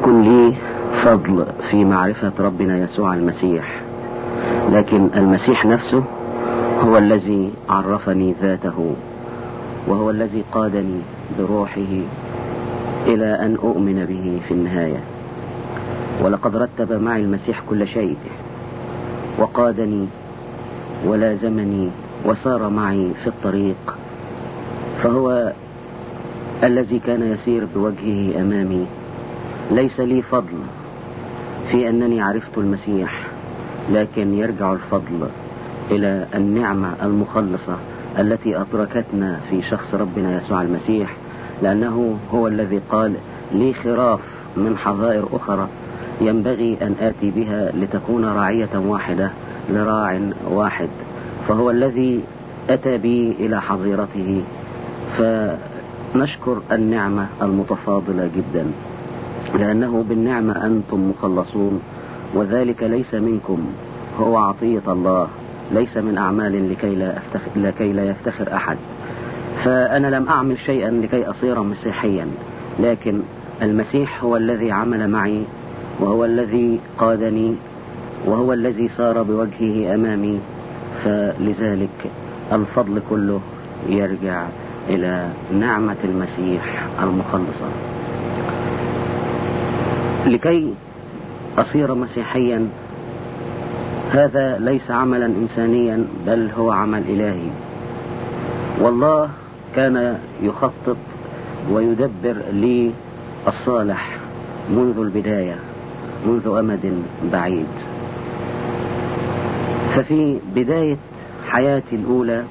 يكن لي فضل في معرفة ربنا يسوع المسيح لكن المسيح نفسه هو الذي عرفني ذاته وهو الذي قادني بروحه إلى أن أؤمن به في النهاية ولقد رتب معي المسيح كل شيء وقادني ولازمني وسار معي في الطريق فهو الذي كان يسير بوجهه أمامي ليس لي فضل في أنني عرفت المسيح لكن يرجع الفضل إلى النعمة المخلصة التي أدركتنا في شخص ربنا يسوع المسيح لأنه هو الذي قال لي خراف من حظائر أخرى ينبغي أن آتي بها لتكون راعية واحدة لراع واحد فهو الذي أتى بي إلى حظيرته فنشكر النعمة المتفاضلة جدا لأنه بالنعمة أنتم مخلصون وذلك ليس منكم هو عطية الله ليس من أعمال لكي لا, أفتخر لكي لا يفتخر أحد فأنا لم أعمل شيئا لكي أصير مسيحيا لكن المسيح هو الذي عمل معي وهو الذي قادني وهو الذي سار بوجهه أمامي فلذلك الفضل كله يرجع إلى نعمة المسيح المخلصة لكي أصير مسيحيا هذا ليس عملا إنسانيا بل هو عمل إلهي والله كان يخطط ويدبر لي الصالح منذ البداية منذ أمد بعيد ففي بداية حياتي الأولى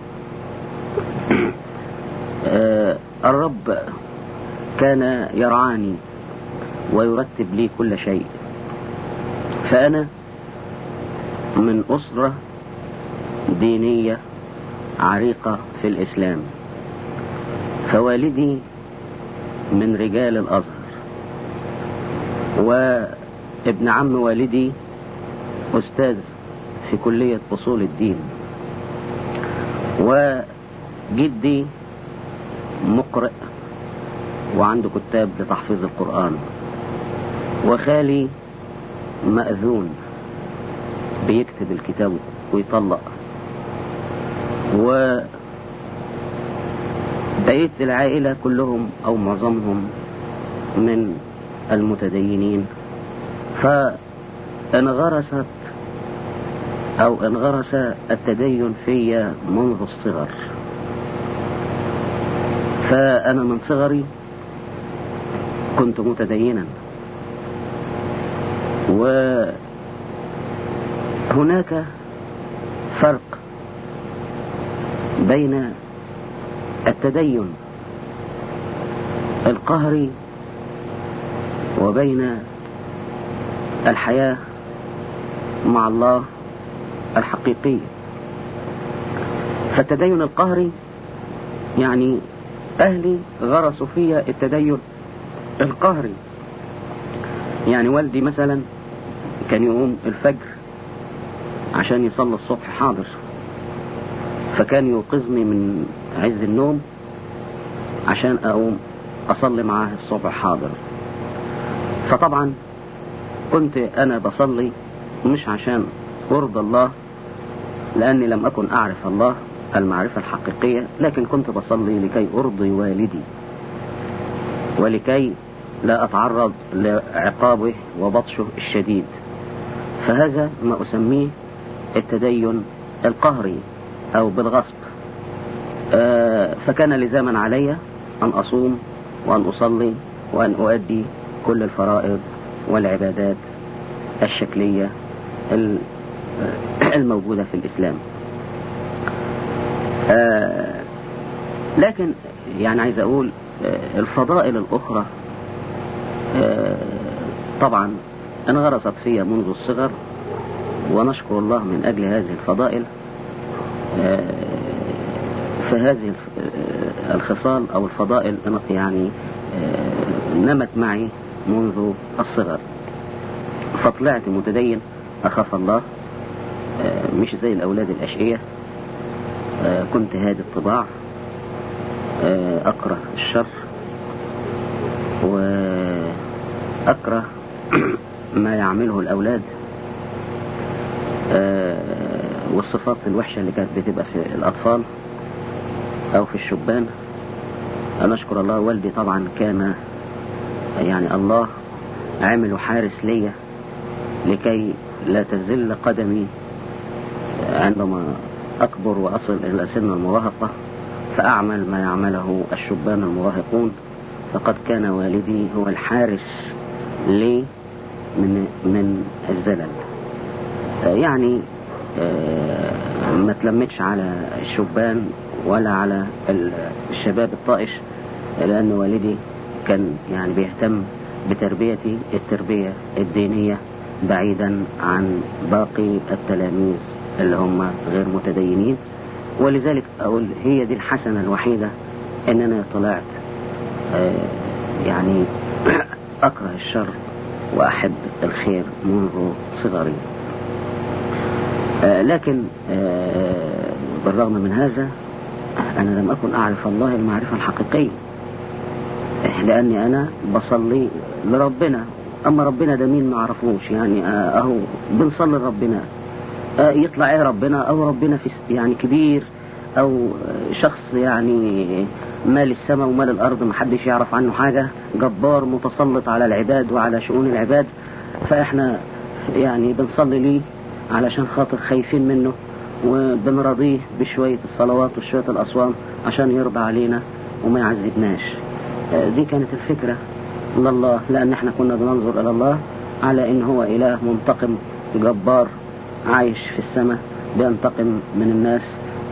الرب كان يرعاني ويرتب لي كل شيء فأنا من أسرة دينية عريقة في الإسلام فوالدي من رجال الأزهر وابن عم والدي أستاذ في كلية أصول الدين وجدي مقرئ وعنده كتاب لتحفيظ القرآن وخالي مأذون بيكتب الكتاب ويطلق و بقيت العائلة كلهم أو معظمهم من المتدينين فانغرست أو انغرس التدين في منذ الصغر فأنا من صغري كنت متدينا وهناك فرق بين التدين القهري وبين الحياة مع الله الحقيقية فالتدين القهري يعني أهلي غرسوا فيا التدين القهري يعني والدي مثلا كان يقوم الفجر عشان يصلي الصبح حاضر فكان يوقظني من عز النوم عشان أقوم أصلي معاه الصبح حاضر فطبعا كنت أنا بصلي مش عشان أرضى الله لأني لم أكن أعرف الله المعرفة الحقيقية لكن كنت بصلي لكي أرضي والدي ولكي لا أتعرض لعقابه وبطشه الشديد فهذا ما أسميه التدين القهري أو بالغصب فكان لزاما علي أن أصوم وأن أصلي وأن أؤدي كل الفرائض والعبادات الشكلية الموجودة في الإسلام لكن يعني عايز أقول الفضائل الأخرى طبعا انغرست في منذ الصغر ونشكر الله من أجل هذه الفضائل فهذه الخصال أو الفضائل يعني نمت معي منذ الصغر فطلعت متدين أخاف الله مش زي الأولاد الأشقية كنت هادي الطباع أكره الشر وأكره ما يعمله الأولاد والصفات الوحشة اللي كانت بتبقى في الأطفال أو في الشبان أنا أشكر الله والدي طبعا كان يعني الله عمل حارس ليا لكي لا تزل قدمي عندما أكبر وأصل إلى سن المراهقة فأعمل ما يعمله الشبان المراهقون فقد كان والدي هو الحارس لي من من الزلل يعني ما تلمتش على الشبان ولا على الشباب الطائش لأن والدي كان يعني بيهتم بتربيتي التربية الدينية بعيدا عن باقي التلاميذ اللي هم غير متدينين ولذلك أقول هي دي الحسنة الوحيدة ان انا طلعت يعني اكره الشر واحب الخير منذ صغري لكن بالرغم من هذا انا لم اكن اعرف الله المعرفة الحقيقية لاني انا بصلي لربنا اما ربنا ده مين ما عرفوش يعني اهو بنصلي لربنا يطلع ايه ربنا او ربنا في يعني كبير او شخص يعني مال السماء ومال الارض محدش يعرف عنه حاجة جبار متسلط على العباد وعلى شؤون العباد فاحنا يعني بنصلي ليه علشان خاطر خايفين منه وبنرضيه بشوية الصلوات وشوية الأصوام عشان يرضى علينا وما يعذبناش دي كانت الفكرة لله لأن احنا كنا بننظر إلى الله على إن هو إله منتقم جبار عايش في السماء بينتقم من الناس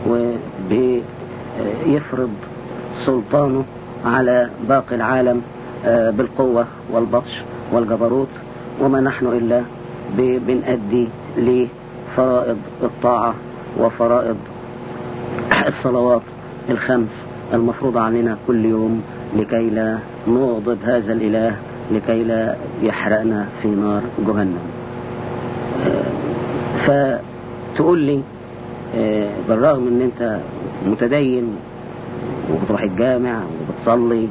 وبيفرض سلطانه على باقي العالم بالقوة والبطش والجبروت وما نحن إلا بنأدي لفرائض الطاعة وفرائض الصلوات الخمس المفروضة علينا كل يوم لكي لا نغضب هذا الإله لكي لا يحرقنا في نار جهنم فتقول لي بالرغم ان انت متدين وبتروح الجامع وبتصلي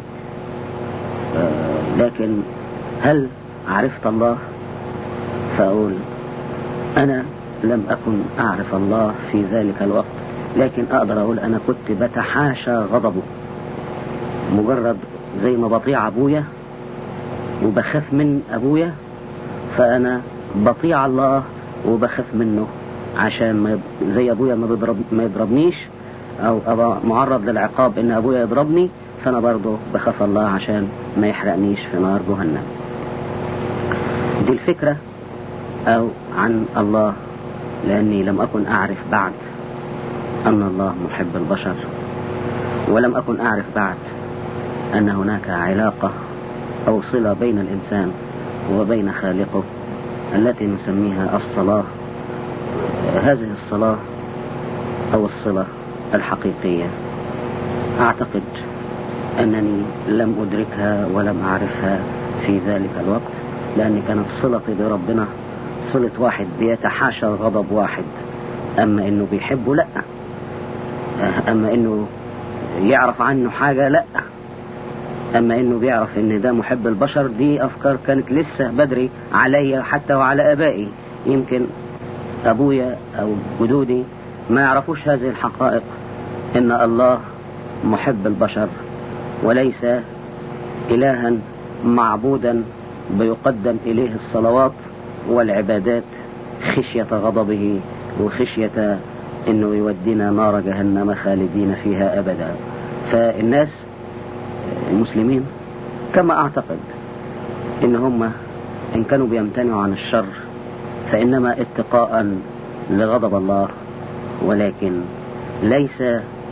لكن هل عرفت الله فأقول أنا لم أكن أعرف الله في ذلك الوقت لكن أقدر أقول أنا كنت بتحاشى غضبه مجرد زي ما بطيع أبويا وبخاف من أبويا فأنا بطيع الله وبخاف منه عشان ما يض... زي أبويا ما, بيضرب... ما يضربنيش أو أبقى معرض للعقاب إن أبويا يضربني فأنا برضه بخاف الله عشان ما يحرقنيش في نار جهنم دي الفكرة أو عن الله لأني لم أكن أعرف بعد أن الله محب البشر ولم أكن أعرف بعد أن هناك علاقة أو صلة بين الإنسان وبين خالقه التي نسميها الصلاة هذه الصلاة أو الصلة الحقيقية أعتقد أنني لم أدركها ولم أعرفها في ذلك الوقت لأن كانت صلتي بربنا صلة واحد بيتحاشى غضب واحد أما إنه بيحبه لأ أما إنه يعرف عنه حاجة لأ أما إنه بيعرف إن ده محب البشر دي أفكار كانت لسه بدري علي حتى وعلى آبائي يمكن أبويا أو جدودي ما يعرفوش هذه الحقائق إن الله محب البشر وليس إلها معبودا بيقدم إليه الصلوات والعبادات خشية غضبه وخشية انه يودينا نار جهنم خالدين فيها ابدا فالناس المسلمين كما اعتقد ان هم ان كانوا بيمتنعوا عن الشر فانما اتقاء لغضب الله ولكن ليس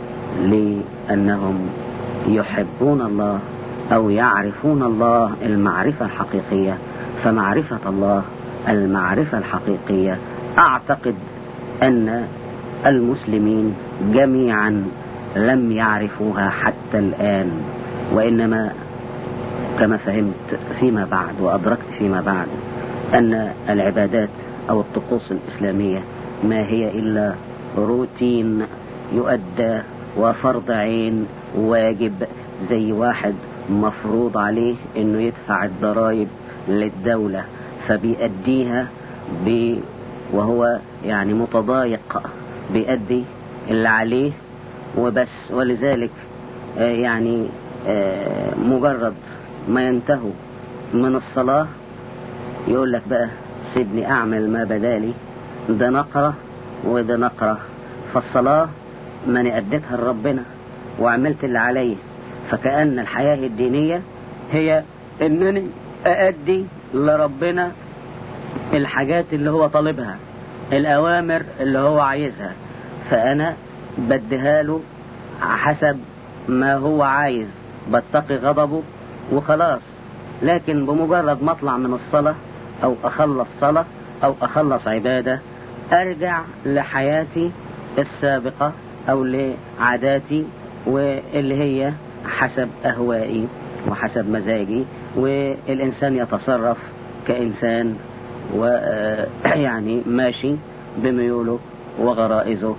لانهم يحبون الله او يعرفون الله المعرفة الحقيقية فمعرفة الله المعرفة الحقيقية اعتقد ان المسلمين جميعا لم يعرفوها حتى الآن وإنما كما فهمت فيما بعد وأدركت فيما بعد أن العبادات أو الطقوس الإسلامية ما هي إلا روتين يؤدى وفرض عين واجب زي واحد مفروض عليه انه يدفع الضرائب للدولة فبيأديها ب وهو يعني متضايق بيأدي اللي عليه وبس ولذلك يعني مجرد ما ينتهوا من الصلاة يقول لك بقى سيبني أعمل ما بدالي ده نقرة وده نقرة فالصلاة من أديتها لربنا وعملت اللي عليه فكأن الحياة الدينية هي انني أأدي لربنا الحاجات اللي هو طالبها الأوامر اللي هو عايزها فأنا بديها له حسب ما هو عايز بتقي غضبه وخلاص لكن بمجرد ما اطلع من الصلاة او اخلص صلاة او اخلص عبادة ارجع لحياتي السابقة او لعاداتي واللي هي حسب اهوائي وحسب مزاجي والانسان يتصرف كانسان ويعني ماشي بميوله وغرائزه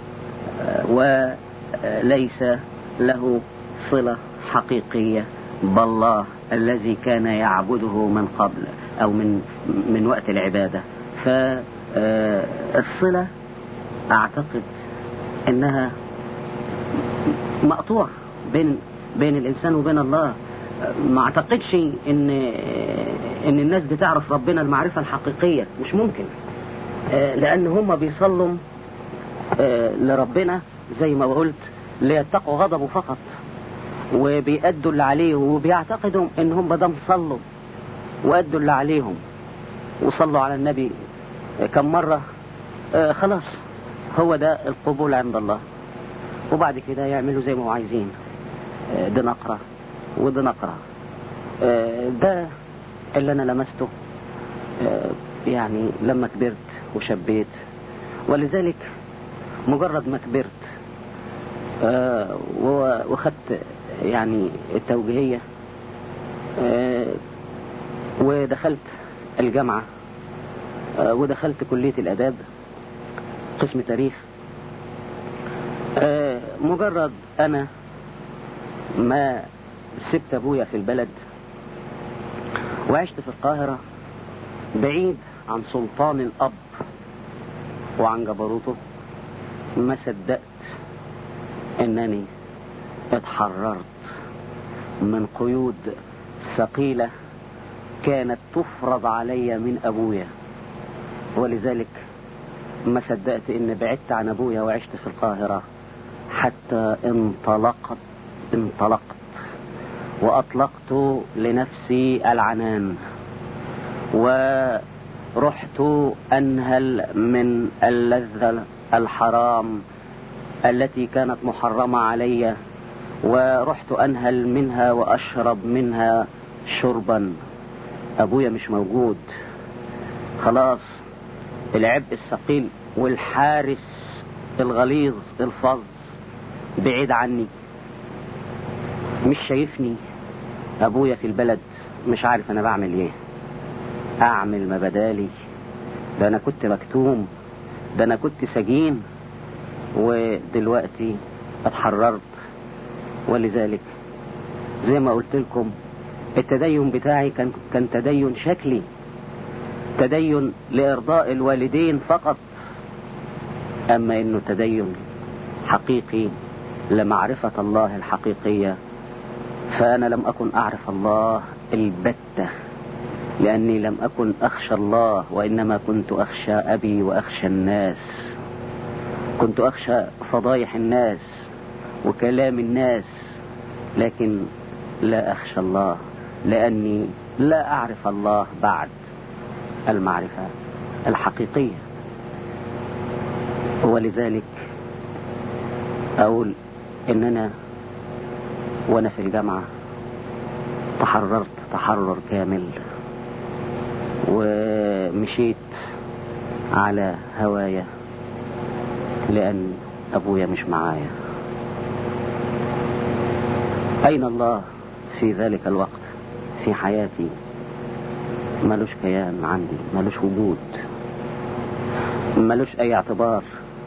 وليس له صلة حقيقية بالله الذي كان يعبده من قبل أو من من وقت العبادة فالصلة أعتقد أنها مقطوعة بين بين الإنسان وبين الله ما أعتقدش إن إن الناس بتعرف ربنا المعرفة الحقيقية مش ممكن لأن هم بيصلوا لربنا زي ما قلت ليتقوا غضبه فقط وبيأدوا اللي عليه وبيعتقدوا ان هم دام صلوا وأدوا اللي عليهم وصلوا على النبي كم مرة آه خلاص هو ده القبول عند الله وبعد كده يعملوا زي ما هو عايزين آه ده نقرة وده نقرة آه ده اللي انا لمسته آه يعني لما كبرت وشبيت ولذلك مجرد ما كبرت آه وخدت يعني التوجيهية آه ودخلت الجامعة آه ودخلت كلية الأداب قسم تاريخ مجرد أنا ما سبت أبويا في البلد وعشت في القاهرة بعيد عن سلطان الأب وعن جبروته ما صدقت انني اتحررت من قيود ثقيلة كانت تفرض علي من ابويا ولذلك ما صدقت ان بعدت عن ابويا وعشت في القاهرة حتى انطلقت انطلقت واطلقت لنفسي العنان ورحت انهل من اللذة الحرام التي كانت محرمة علي ورحت أنهل منها وأشرب منها شربا أبويا مش موجود خلاص العبء الثقيل والحارس الغليظ الفظ بعيد عني مش شايفني أبويا في البلد مش عارف أنا بعمل إيه أعمل ما بدالي ده أنا كنت مكتوم ده أنا كنت سجين ودلوقتي اتحررت ولذلك زي ما قلت لكم التدين بتاعي كان كان تدين شكلي تدين لإرضاء الوالدين فقط أما إنه تدين حقيقي لمعرفة الله الحقيقية فأنا لم أكن أعرف الله البتة لأني لم أكن أخشى الله وإنما كنت أخشى أبي وأخشى الناس كنت أخشى فضايح الناس وكلام الناس لكن لا أخشى الله لأني لا أعرف الله بعد المعرفة الحقيقية ولذلك أقول إن أنا وأنا في الجامعة تحررت تحرر كامل ومشيت على هوايا لأن أبويا مش معايا أين الله في ذلك الوقت في حياتي ملوش كيان عندي ملوش وجود ملوش أي اعتبار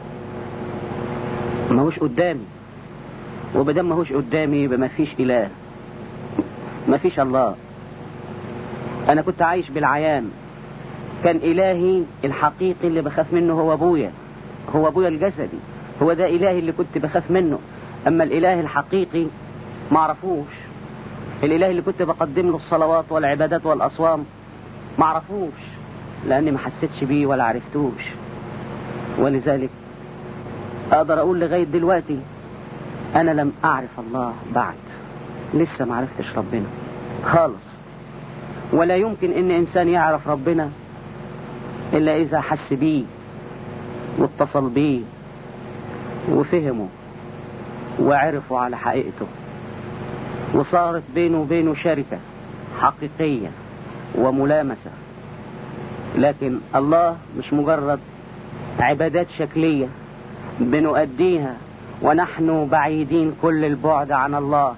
ماهوش قدامي وبدم ماهوش قدامي يبقى مفيش إله مفيش الله أنا كنت عايش بالعيان كان إلهي الحقيقي اللي بخاف منه هو أبويا هو أبويا الجسدي هو ده إلهي اللي كنت بخاف منه أما الإله الحقيقي ما عرفوش الإله اللي كنت بقدم له الصلوات والعبادات والأصوام ما عرفوش لأني ما حسيتش بيه ولا عرفتوش ولذلك أقدر أقول لغاية دلوقتي أنا لم أعرف الله بعد لسه ما عرفتش ربنا خالص ولا يمكن إن إنسان يعرف ربنا إلا إذا حس بيه واتصل بيه وفهمه وعرفوا على حقيقته وصارت بينه وبينه شركة حقيقية وملامسة لكن الله مش مجرد عبادات شكلية بنؤديها ونحن بعيدين كل البعد عن الله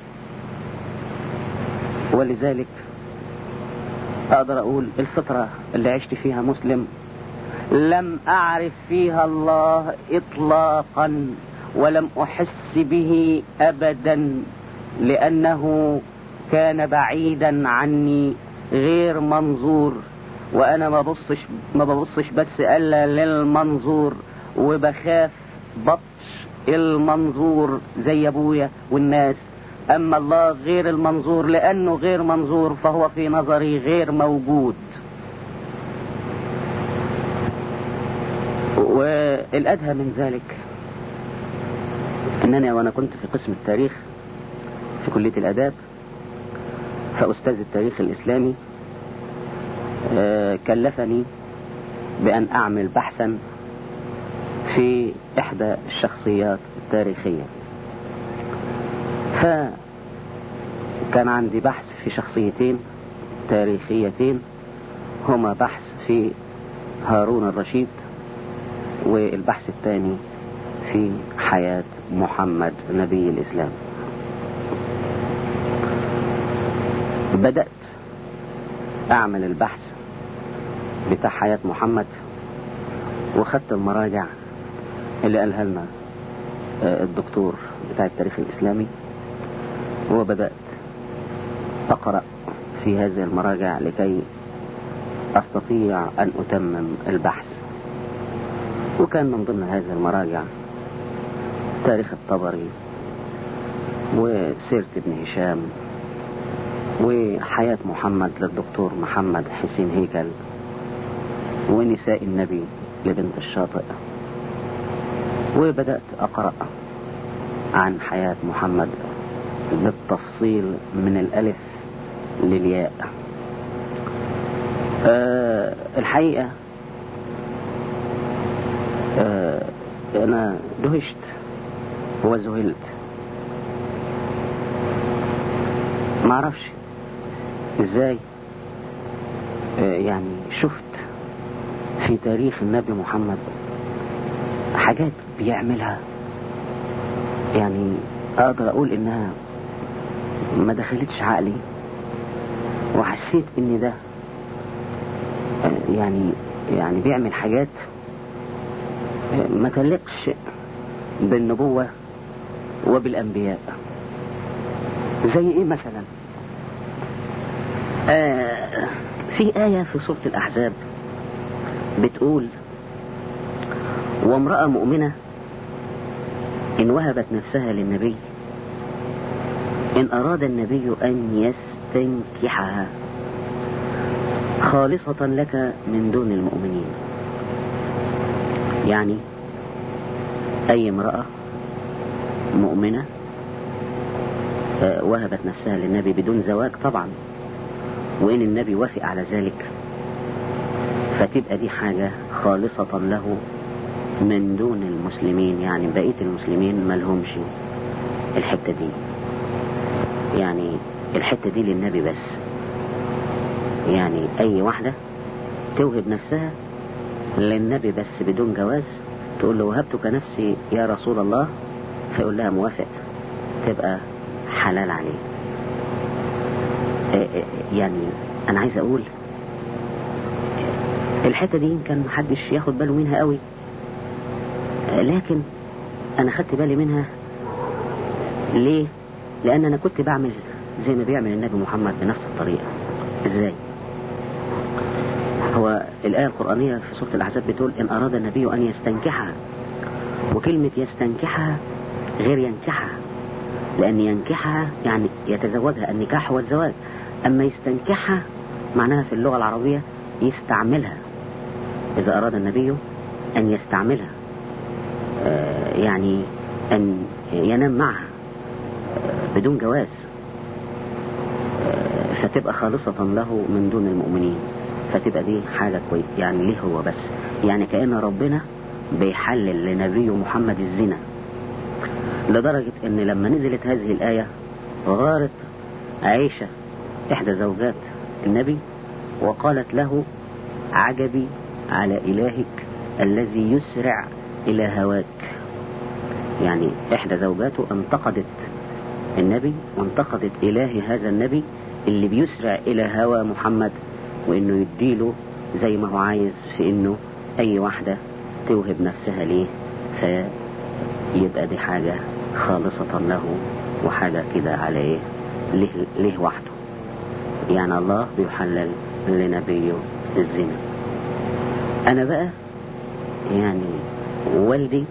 ولذلك أقدر أقول الفترة اللي عشت فيها مسلم لم أعرف فيها الله إطلاقا ولم أحس به أبدا لأنه كان بعيدا عني غير منظور وأنا ما ببصش ما ببصش بس إلا للمنظور وبخاف بطش المنظور زي أبويا والناس أما الله غير المنظور لأنه غير منظور فهو في نظري غير موجود والأدهى من ذلك أنني وأنا كنت في قسم التاريخ في كلية الآداب فأستاذ التاريخ الإسلامي كلفني بأن أعمل بحثا في إحدى الشخصيات التاريخية فكان عندي بحث في شخصيتين تاريخيتين هما بحث في هارون الرشيد والبحث الثاني في حياة محمد نبي الإسلام بدأت أعمل البحث بتاع حياة محمد وخدت المراجع اللي قالها لنا الدكتور بتاع التاريخ الإسلامي وبدأت أقرأ في هذه المراجع لكي أستطيع أن أتمم البحث وكان من ضمن هذه المراجع تاريخ الطبري وسيرة ابن هشام وحياة محمد للدكتور محمد حسين هيكل ونساء النبي لبنت الشاطئ وبدأت أقرأ عن حياة محمد بالتفصيل من الألف للياء أه الحقيقة أه أنا دهشت وذهلت معرفش ازاي أه يعني شفت في تاريخ النبي محمد حاجات بيعملها يعني اقدر اقول انها ما دخلتش عقلي وحسيت ان ده يعني يعني بيعمل حاجات ما تلقش بالنبوة وبالأنبياء زي ايه مثلا آه في آية في سورة الأحزاب بتقول وامرأة مؤمنة إن وهبت نفسها للنبي إن أراد النبي أن يستنكحها خالصة لك من دون المؤمنين يعني أي امرأة مؤمنة وهبت نفسها للنبي بدون زواج طبعا وإن النبي وافق على ذلك فتبقى دي حاجة خالصة له من دون المسلمين يعني بقية المسلمين ملهمش الحتة دي يعني الحتة دي للنبي بس يعني أي واحدة توهب نفسها للنبي بس بدون جواز تقول له وهبتك نفسي يا رسول الله فيقول لها موافق تبقى حلال عليه يعني أنا عايز أقول الحتة دي يمكن محدش ياخد باله منها قوي لكن أنا خدت بالي منها ليه؟ لأن أنا كنت بعمل زي ما بيعمل النبي محمد بنفس الطريقة إزاي؟ هو الآية القرآنية في سورة الأحزاب بتقول إن أراد النبي أن يستنكحها وكلمة يستنكحها غير ينكحها لأن ينكحها يعني يتزوجها النكاح هو الزواج أما يستنكحها معناها في اللغة العربية يستعملها إذا أراد النبي أن يستعملها آه، يعني أن ينام معها آه، بدون جواز آه، فتبقى خالصة له من دون المؤمنين فتبقى دي حاجة كويسة يعني ليه هو بس يعني كأن ربنا بيحلل لنبيه محمد الزنا لدرجة ان لما نزلت هذه الآية غارت عائشة احدى زوجات النبي وقالت له عجبي على إلهك الذي يسرع إلى هواك يعني إحدى زوجاته انتقدت النبي وانتقدت إله هذا النبي اللي بيسرع إلى هوى محمد وإنه يديله زي ما هو عايز في إنه أي واحدة توهب نفسها ليه فيبقى دي حاجة خالصة له وحاجة كده على إيه ليه, ليه وحده يعني الله بيحلل لنبيه الزنا أنا بقى يعني والدي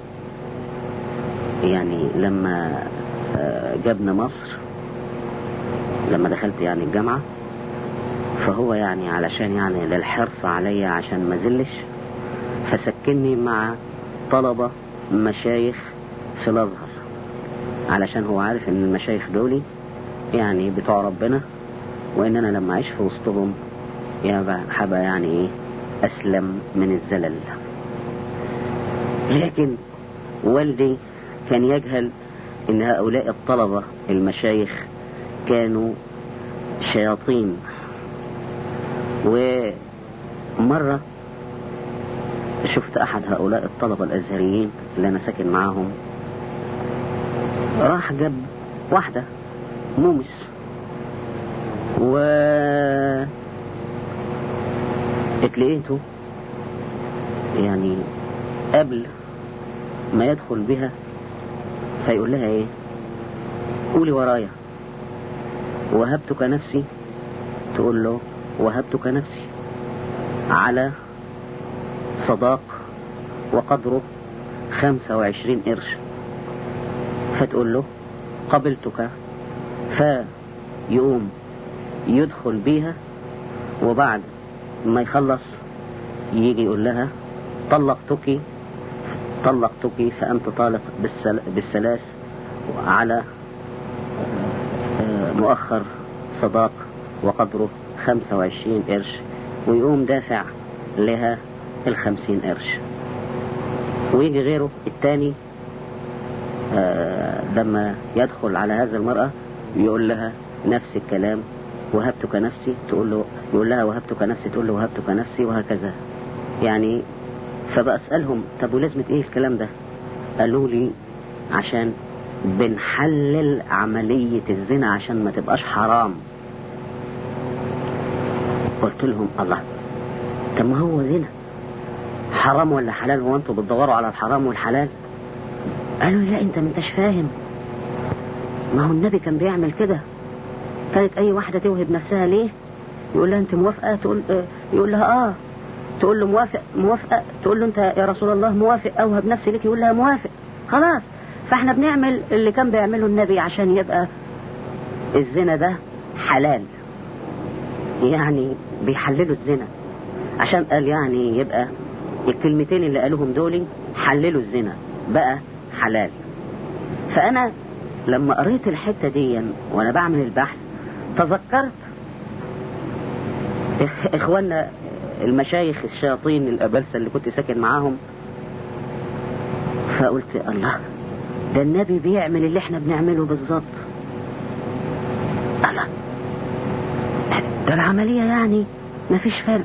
يعني لما جابنا مصر لما دخلت يعني الجامعة فهو يعني علشان يعني للحرص عليا عشان ما زلش فسكني مع طلبة مشايخ في الأزهر علشان هو عارف ان المشايخ دولي يعني بتوع ربنا وان انا لما اعيش في وسطهم هبقى يعني ايه اسلم من الزلل لكن والدي كان يجهل ان هؤلاء الطلبة المشايخ كانوا شياطين ومرة شفت احد هؤلاء الطلبة الازهريين اللي انا ساكن معاهم راح جاب واحدة مومس و اتلقيته يعني قبل ما يدخل بها فيقول لها ايه قولي ورايا وهبتك نفسي تقول له وهبتك نفسي على صداق وقدره خمسة وعشرين قرش فتقول له قبلتك فيقوم يدخل بيها وبعد ما يخلص يجي يقول لها طلقتك طلقتك فأنت طالق بالسل... بالثلاث على مؤخر صداق وقدره خمسة وعشرين قرش ويقوم دافع لها الخمسين قرش ويجي غيره التاني آه لما يدخل على هذه المرأة يقول لها نفس الكلام وهبتك نفسي تقول له يقول لها وهبتك نفسي تقول له وهبتك نفسي وهكذا يعني فبأسألهم طب ولازمة ايه الكلام ده قالوا لي عشان بنحلل عملية الزنا عشان ما تبقاش حرام قلت لهم الله طب ما هو زنا حرام ولا حلال هو انتوا بتدوروا على الحرام والحلال قالوا لا انت ما انتش فاهم ما هو النبي كان بيعمل كده كانت اي واحدة توهب نفسها ليه يقول لها انت موافقة تقول اه يقول لها اه تقول له موافق موافقة تقول له انت يا رسول الله موافق اوهب نفسي لك يقول لها موافق خلاص فاحنا بنعمل اللي كان بيعمله النبي عشان يبقى الزنا ده حلال يعني بيحللوا الزنا عشان قال يعني يبقى الكلمتين اللي قالوهم دول حللوا الزنا بقى حلال فانا لما قريت الحتة دي وانا بعمل البحث تذكرت اخواننا المشايخ الشياطين الابلسة اللي كنت ساكن معاهم فقلت الله ده النبي بيعمل اللي احنا بنعمله بالظبط الله ده العملية يعني مفيش فرق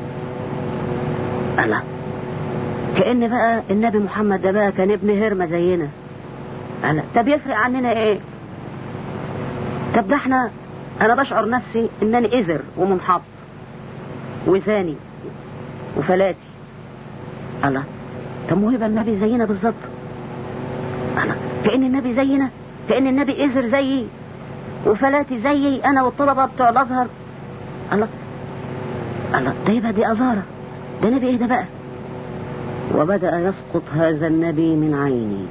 الله كأن بقى النبي محمد ده بقى كان ابن هرمة زينا الله طب يفرق عننا ايه طب ده احنا انا بشعر نفسي انني ازر ومنحط وزاني وفلاتي الله طب ما هو يبقى النبي زينا بالظبط الله كأن النبي زينا كأن النبي ازر زيي وفلاتي زيي انا والطلبة بتوع الازهر الله الله ده يبقى دي ازارة ده نبي ايه ده بقى وبدأ يسقط هذا النبي من عيني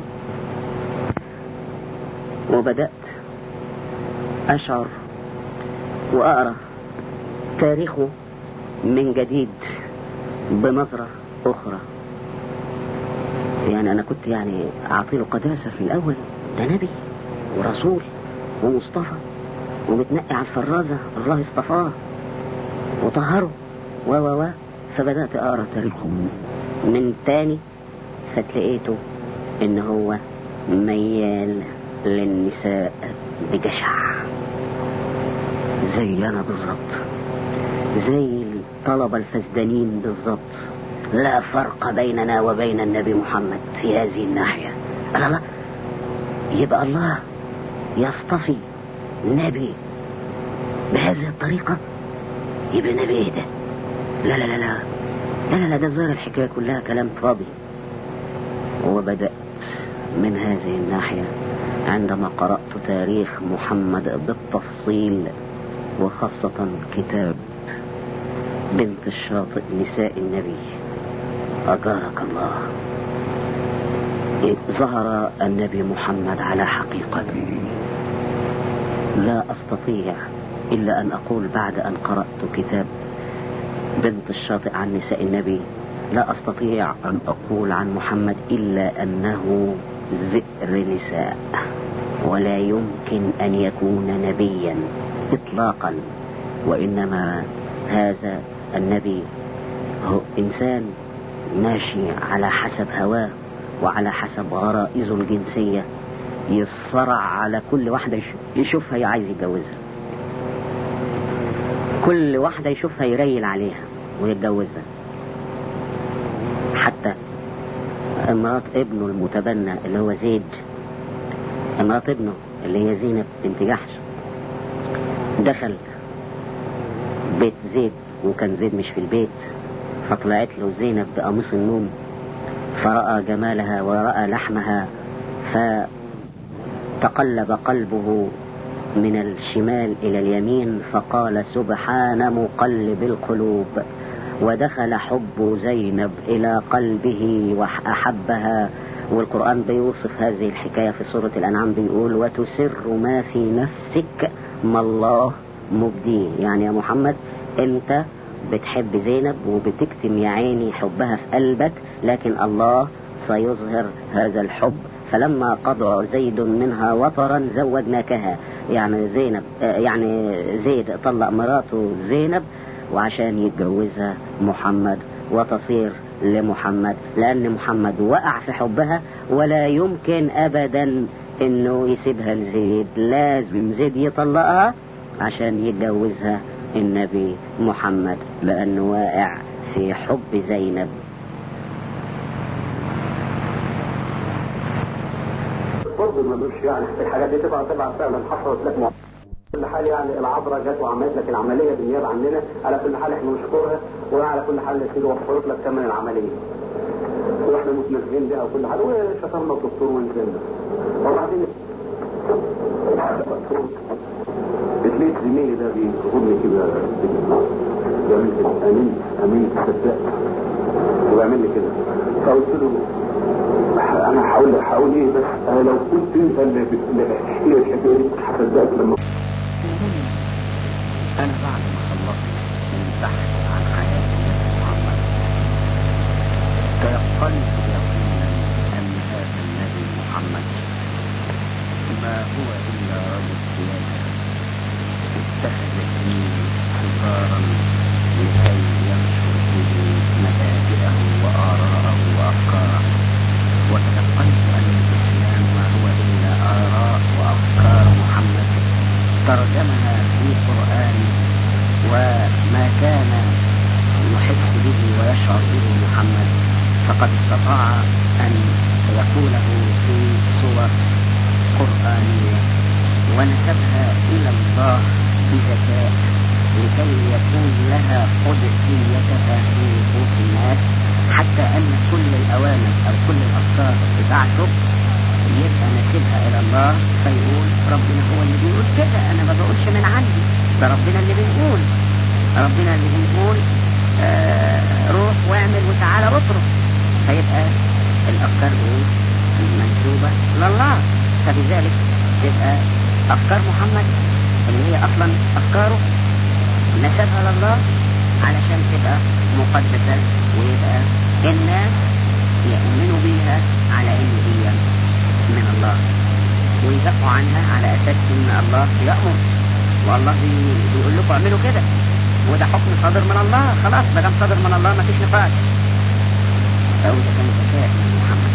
وبدأت أشعر وأقرأ تاريخه من جديد بنظرة أخرى يعني أنا كنت يعني أعطيله قداسة في الأول ده نبي ورسول ومصطفى ومتنقي على الفرازة الله اصطفاه وطهره و و و فبدأت أقرأ تاريخه من تاني فتلقيته إن هو ميال للنساء بجشع زي أنا بالظبط زي الطلبة الفسدانين بالظبط لا فرق بيننا وبين النبي محمد في هذه الناحية لا لا يبقى الله يصطفي نبي بهذه الطريقة يبقى نبي ايه ده لا لا لا لا لا لا, لا ده ظاهر الحكاية كلها كلام فاضي وبدأت من هذه الناحية عندما قرأت تاريخ محمد بالتفصيل وخاصة كتاب بنت الشاطئ نساء النبي أجارك الله ظهر النبي محمد على حقيقة لا أستطيع إلا أن أقول بعد أن قرأت كتاب بنت الشاطئ عن نساء النبي لا أستطيع أن أقول عن محمد إلا أنه زئر نساء ولا يمكن أن يكون نبيا إطلاقا وإنما هذا النبي هو إنسان ماشي على حسب هواه وعلى حسب غرائزه الجنسية يصرع على كل واحدة يشوفها عايز يتجوزها كل واحدة يشوفها يريل عليها ويتجوزها حتى امرات ابنه المتبنى اللي هو زيد امرات ابنه اللي هي زينب بنت جحش دخل بيت زيد وكان زيد مش في البيت فطلعت له زينب بقميص النوم فرأى جمالها ورأى لحمها فتقلب قلبه من الشمال إلى اليمين فقال سبحان مقلب القلوب ودخل حب زينب إلى قلبه وأحبها والقرآن بيوصف هذه الحكاية في سورة الأنعام بيقول وتسر ما في نفسك ما الله مبديه يعني يا محمد انت بتحب زينب وبتكتم يا عيني حبها في قلبك لكن الله سيظهر هذا الحب فلما قضى زيد منها وطرا زوجناكها يعني زينب يعني زيد طلق مراته زينب وعشان يتجوزها محمد وتصير لمحمد لأن محمد وقع في حبها ولا يمكن أبدا إنه يسيبها لزيد لازم زيد يطلقها عشان يتجوزها النبي محمد لأنه واقع في حب زينب برضه ملوش يعني الحاجات دي تبقى طبعا فعلا حصلت لك مع كل حال يعني العذراء جت وعملت لك العمليه بالنيابه عننا على كل حال احنا نشكرها وعلى كل حال كده وفرت لك ثمن العمليه واحنا متنزهين بها وكل حاجه وشكرنا الدكتور ونزلنا وبعدين لقيت زميلي ده بيخدني كده بيعمل كده امين امين تصدق وبيعمل لي كده فقلت له انا هقول هقول ايه بس انا لو كنت انت اللي بتحكي لي الحكايه دي هصدقك لما انا بعد ما خلصت البحث عن حياه النبي محمد تيقنت يقينا ان هذا النبي محمد ما هو الا رجل سياسه اتخذ الدين حصارا لكي ينشر به مبادئه واراءه وافكاره وتيقنت ان الاسلام ما هو الا اراء وافكار محمد ترجمها في قران وما كان يحس به ويشعر به محمد فقد استطاع ان يقوله في صور قرانيه ونسبها الى الله بذكاء لكي يكون لها قدسيتها في نفوس الناس حتى ان كل الاوامر او كل الافكار بتاعته يبقى نسيبها الى الله فيقول ربنا هو اللي بيقول كده انا ما بقولش من عندي ده ربنا اللي بيقول ربنا اللي بيقول آه روح واعمل أفكار إيه؟ منسوبة لله فبذلك تبقى أفكار محمد اللي هي أصلا أفكاره نسبها لله علشان تبقى مقدسة ويبقى الناس يؤمنوا بيها على إن هي من الله ويدافعوا عنها على أساس إن الله يأمر والله بيقول لكم اعملوا كده وده حكم صادر من الله خلاص ما دام صادر من الله مفيش نقاش أو ده كان ذكاء من محمد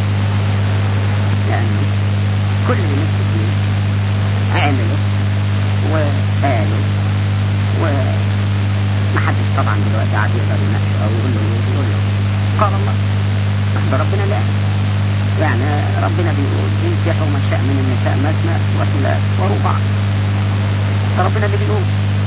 لأنه كل اللي نفسه فيه عمله وقاله ومحدش طبعا دلوقتي قاعد يقدر يناقشه أو يقول له ايه يقول له قال الله ده ربنا لا يعني ربنا بيقول انكحوا من شاء من النساء مثنى وثلاث ورباع فربنا اللي بيقول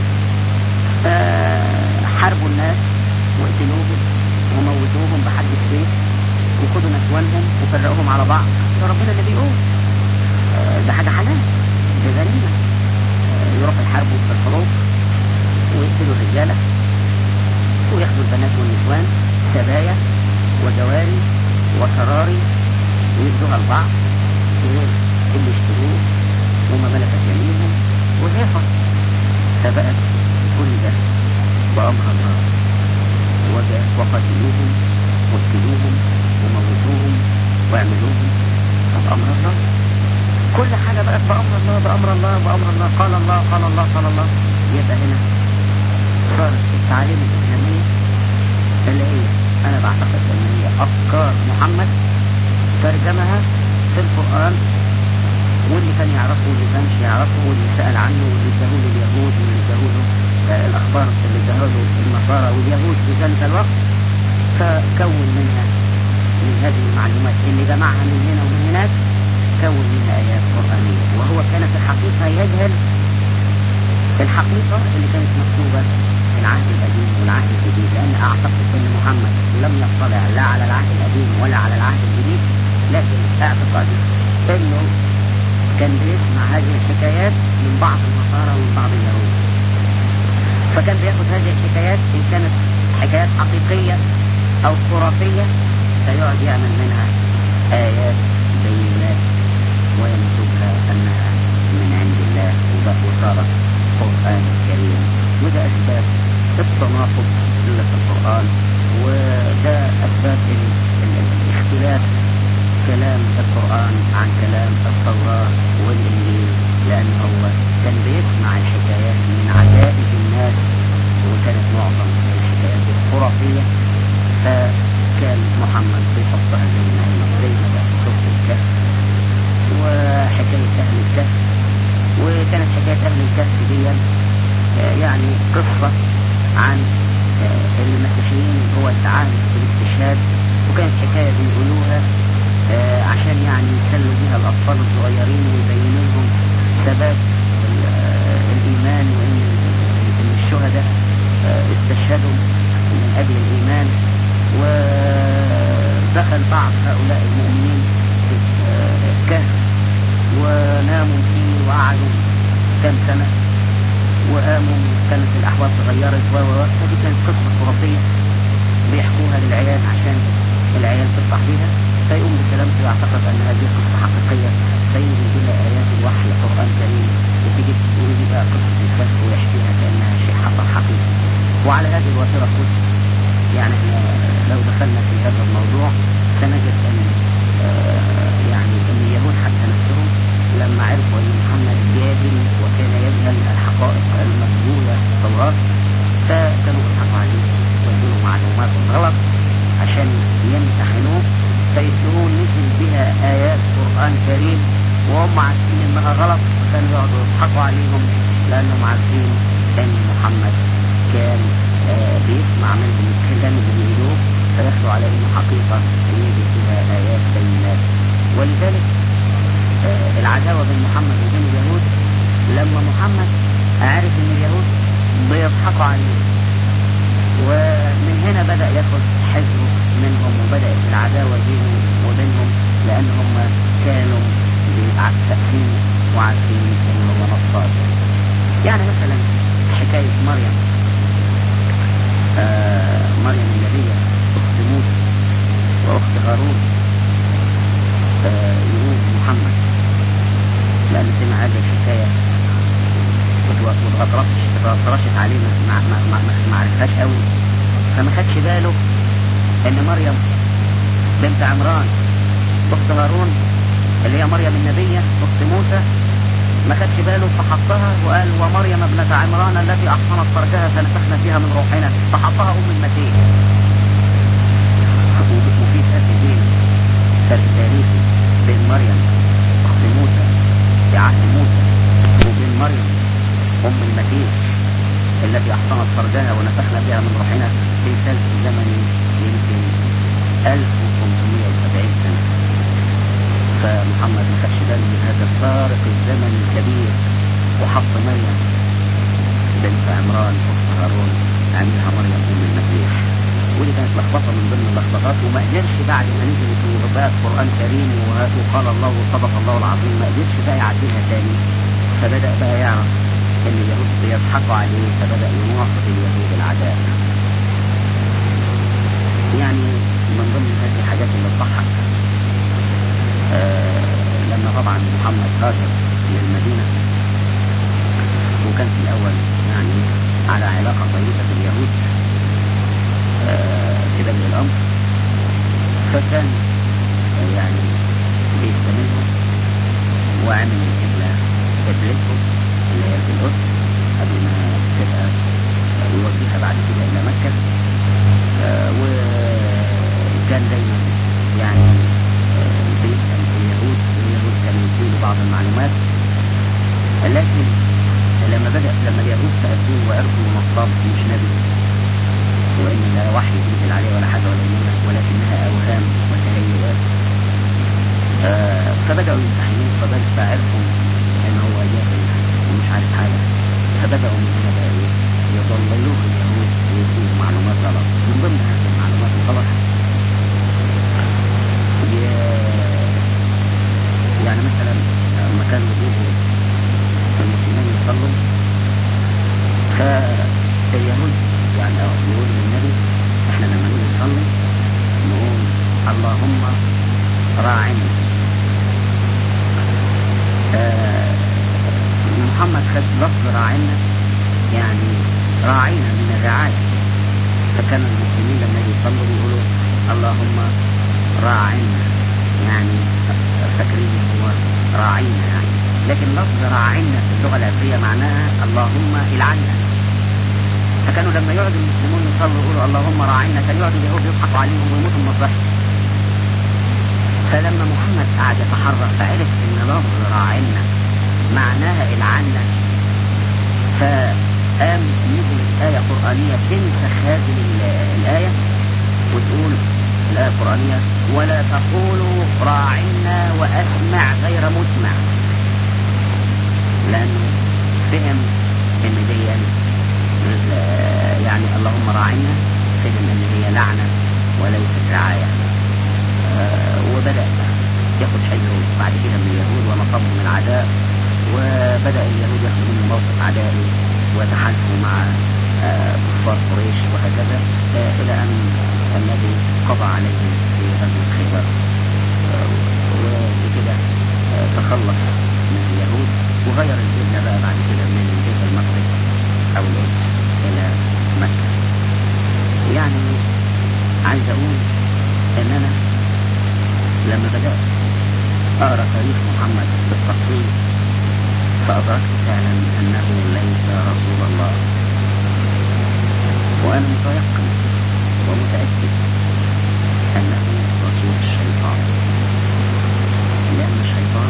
حاربوا الناس واقتلوهم وموتوهم بحد السيف وخدوا نسوانهم وفرقوهم على بعض ده ربنا اللي بيقول ده حاجة حلال دي غريبة يروحوا يحاربوا في الحروب ويقتلوا الرجالة وياخدوا البنات والنسوان سبايا وجواري وسراري ويدوها لبعض اللي يشتروه وما ملكت يمينهم وهيفر فبقت كل ده بأمر الله وجاء وقتلوهم واقتلوهم وموتوهم واعملوهم بأمر الله كل حاجة بقت بأمر الله بأمر الله بأمر الله قال الله قال الله قال الله يبقى هنا صارت التعاليم الإسلامية اللي هي أنا بعتقد أن هي أفكار محمد ترجمها في القرآن واللي كان يعرفه واللي كانش يعرفه واللي سأل عنه واللي اداه له اليهود واللي اداه له الأخبار اللي اداه له النصارى واليهود في ذلك الوقت فكون منها من هذه المعلومات اللي جمعها من هنا ومن هناك كون منها آيات قرآنية وهو كان في الحقيقة يجهل الحقيقة اللي كانت مكتوبة في العهد القديم والعهد الجديد لأن أعتقد أن محمد لم يطلع لا على العهد القديم ولا على العهد الجديد لكن اعتقادي أنه كان بيسمع هذه الحكايات من بعض النصارى ومن بعض اليهود فكان بياخد هذه الحكايات إن كانت حكايات حقيقية أو خرافية فيقعد يعمل منها آيات بينات وينسبها أنها من عند الله وصارت قرآن كريم وده أسباب التناقض اللي في القرآن وده أسباب الاختلاف كلام القرآن عن كلام التوراة والإنجيل لأن هو كان بيسمع الحكايات من عجائز الناس وكانت معظم الحكايات الخرافية فكان محمد بيحطها زي ما هي زي ما بقى في سورة الكهف وحكاية أهل الكهف وكانت حكاية أهل الكهف دي يعني قصة عن المسيحيين هو التعامل بالاستشهاد وكانت حكاية بيقولوها عشان يعني يسلوا بها الأطفال الصغيرين ويبينوا لهم ثبات الإيمان وإن الشهداء استشهدوا من أجل الإيمان ودخل بعض هؤلاء المؤمنين في الكهف وناموا فيه وقعدوا كام سنة وقاموا كانت الأحوال تغيرت و فدي كانت قصة خرافية بيحكوها للعيال عشان العيال تفرح بيها فيقوم بسلامته يعتقد أن هذه قصة حقيقية فينزل بها آيات الوحي قرآن كريم وتيجي تقول دي بقى قصة الكهف ويحكيها كأنها شيء حصل حقيقي وعلى هذه الوتيرة قلت يعني احنا لو دخلنا في هذا الموضوع سنجد أن يعني أن اليهود حتى نفسهم لما عرفوا أن محمد جاهل وكان يجهل الحقائق المقبولة في التوراة فكانوا بيضحكوا عليه ويدوا معلومات غلط عشان يمتحنوه فيدوه نزل بها آيات قرآن كريم وهم عارفين إنها غلط فكانوا يقعدوا يضحكوا عليهم لأنهم عارفين أن محمد كان آه بيسمع منهم الكلام اللي بيقولوه فياخدوا على إنه حقيقة يجد فيها آيات بينات ولذلك آه العداوة بين محمد وبين اليهود لما محمد عرف إن اليهود بيضحكوا عليه ومن هنا بدأ ياخد حذره منهم وبدأت العداوة بينه وبينهم لأن هم كانوا عارفين وعارفين إن هو نصار يعني مثلا حكاية مريم آه مريم النبية أخت موسى وأخت هارون فما خدش باله ان مريم بنت عمران اخت هارون اللي هي مريم النبية اخت موسى ما خدش باله فحطها وقال ومريم ابنة عمران التي احصنت فرجها فنفخنا فيها من روحنا فحطها ام المسيح وفي فرق بين فرق تاريخي بين مريم اخت موسى في عهد موسى وبين مريم ام المسيح التي احصنت فرجها ونفخنا فيها من روحنا في ثلث زمني يمكن 1570 سنة فمحمد ما خدش باله من هذا الفارق الزمني الكبير وحط مريم بنت عمران اخت هارون عملها مريم ام المسيح ودي كانت لخبطه من ضمن اللخبطات وما قدرش بعد ما نزلت وبقى قران كريم وقال الله وصدق الله العظيم ما قدرش بقى يعدلها تاني فبدا بقى يعرف ان اليهود بيضحكوا عليه فبدا يناقض اليهود العداء يعني من ضمن هذه الحاجات اللي تضحك آه لما طبعا محمد هاجر للمدينة وكان في الأول يعني على علاقة طيبة باليهود آه في بدء الأمر فكان آه يعني بيستمروا وعمل القبلة قبلته اللي هي في القدس قبل ما تبقى يوجهها بعد كده إلى مكة آه وكان دايما يعني آه بيسأل اليهود واليهود كانوا يديله بعض المعلومات لكن لما بدأ لما اليهود سألوه وعرفوا ان الصاب مش نبي وان لا وحي ينزل عليه ولا حاجه ولا يمنع ولكنها اوهام وتهيؤات آه فبدأوا يمتحنوه فبدأ فعرفوا ان هو جاهل ومش عارف حاجه فبدأوا من هنا بقى ايه يضللوه اليهود ويدوه معلومات غلط من ضمن هذه المعلومات الغلط يعني مثلا لما كان وجوده المسلمين يصلوا فاليهود يعني يقول للنبي احنا لما نيجي نصلي نقول اللهم راعنا آه محمد خد لفظ راعنا يعني راعينا من الرعاية فكان المسلمين لما يصلوا بيقولوا اللهم راعنا يعني فاكرين هو راعينا يعني لكن لفظ راعنا في اللغة العبرية معناها اللهم العنا فكانوا لما يقعد المسلمون يصلوا يقولوا اللهم راعنا كان يقعد اليهود يضحكوا عليهم ويموتوا من الضحك فلما محمد قعد يتحرك فعرف ان لفظ راعنا معناها العنا فقام نزلت آية قرآنية تنسخ هذه الآية وتقول الآية القرآنية ولا تقولوا راعنا وأسمع غير مسمع لأنه فهم إن دي يعني اللهم راعنا فهم إن هي لعنة وليست رعاية آه وبدأ ياخد حجره بعد كده من اليهود ونصبهم العداء وبدأ اليهود ياخدوا منه موقف عدائي وتحالفوا مع آه كفار قريش وهكذا آه إلى أن النبي قضى عليهم في غزوة خيبر وبكده تخلص من اليهود وغير القبلة بقى بعد كده من بيت المقدس أو القدس إلى مكة يعني عايز أقول إن أنا لما بدأت أقرأ تاريخ محمد بالتفصيل فأدركت فعلا أنه ليس رسول الله وأنا متيقن ومتأكد أنه رسول الشيطان لأن الشيطان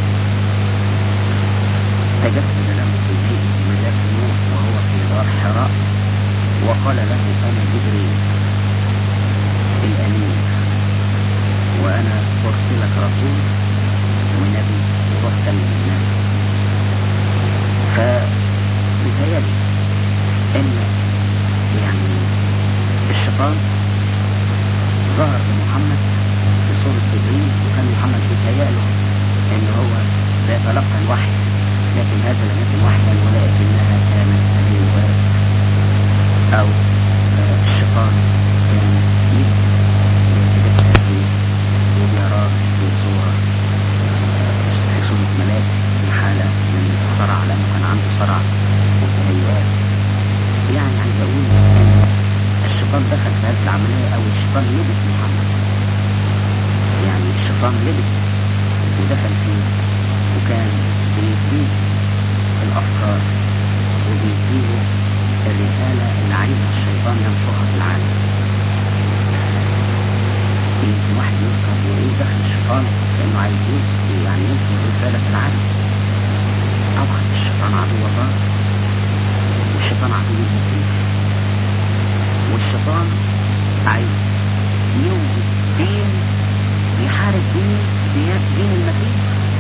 تجسد له في هيئة ملاك نوح وهو في غار حراء وقال له أنا جبريل الأمين وأنا أرسلك رسول ونبي وروح كلم الناس فبتهيألي إن يعني الشيطان ظهر لمحمد في صورة جبريل وكان محمد بيتهيأله إن هو بيتلقى الوحي لكن هذا لم يكن وحيا ولكنها كانت تهيؤات أو الشيطان كان يتجسد فيه وبيراه في صورة في صورة ملاك في حالة من الصرع لأنه كان عنده صرع وتهيؤات يعني عايز أقول إن الشيطان دخل في هذه العملية او الشيطان لبس محمد يعني الشيطان لبس ودخل فيه وكان بيديه الافكار وبيديه الرسالة اللي عايزها الشيطان ينشرها في العالم يمكن واحد يذكر وايه دخل الشيطان لانه عايز يعني ينشر رسالة في العالم أبخذ الشيطان عدو الله والشيطان عدو المسيح والشيطان عايز يوجد دين يحارب دين دين المسيح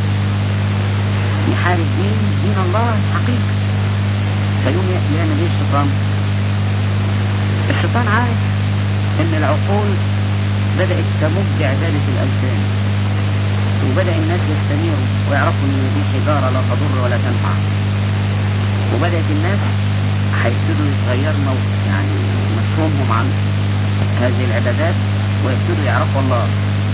يحارب دين دين الله حقيقي فيوم يعمل ايه الشيطان الشيطان عارف ان العقول بدأت تمج بعبادة الأوثان وبدأ الناس يستنيروا ويعرفوا ان دي حجارة لا تضر ولا تنفع وبدأت الناس هيبتدوا يتغيروا يعني مفهومهم عن هذه العبادات ويبتدوا يعرفوا الله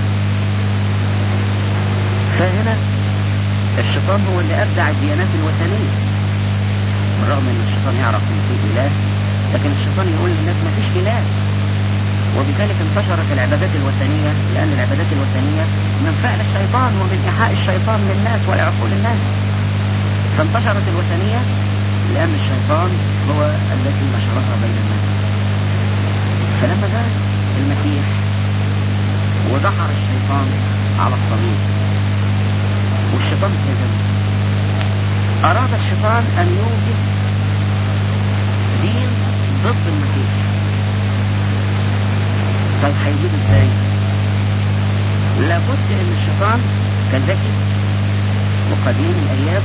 فهنا الشيطان هو اللي أبدع الديانات الوثنية بالرغم ان الشيطان يعرف ان في إله لكن الشيطان يقول للناس ما فيش إله وبذلك انتشرت العبادات الوثنية لأن العبادات الوثنية من فعل الشيطان ومن إيحاء الشيطان للناس ولعقول الناس فانتشرت الوثنية لأن الشيطان هو الذي نشرها بين الناس فلما جاء المسيح ودحر الشيطان على الصليب والشيطان كذب أراد الشيطان أن يوجد دين ضد المسيح طيب هيجيب ازاي لابد ان الشيطان كان ذكي وقديم الايام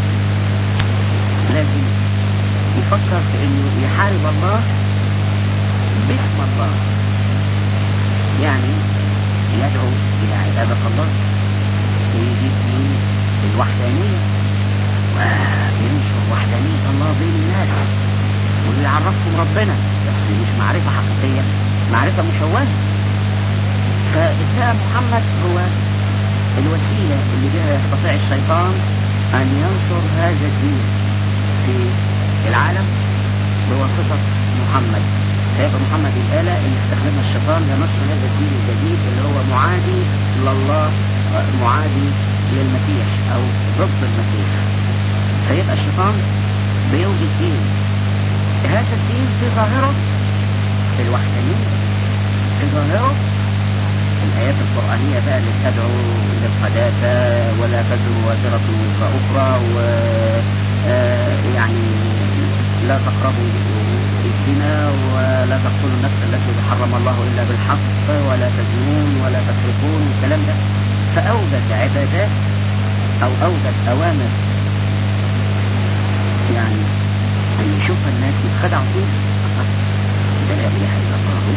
لازم يفكر في انه يحارب الله باسم الله يعني يدعو الى عبادة الله ويجيب دين الوحدانية وينشر وحدانية الله بين الناس ويعرفهم ربنا بس مش معرفة حقيقية معرفة مشوهة فإسلام محمد هو الوسيلة اللي بها يستطيع الشيطان أن ينشر هذا الدين في العالم بواسطة محمد فيبقى محمد الآلة اللي استخدمها الشيطان لنشر هذا الدين الجديد اللي هو معادي لله معادي للمسيح أو ضد المسيح فيبقى الشيطان بيوجد دين هذا الدين في ظاهره الوحدانية في ظاهره الآيات القرآنية بقى اللي تدعو للقداسة ولا تزر وازرة وزر أخرى و يعني لا تقربوا الزنا ولا تقتلوا النفس التي حرم الله إلا بالحق ولا تزنون ولا تسرقون والكلام ده فأوجد عبادات أو أوجد أوامر يعني أن يشوفها الناس يتخدعوا فيها ده لا إله إلا الله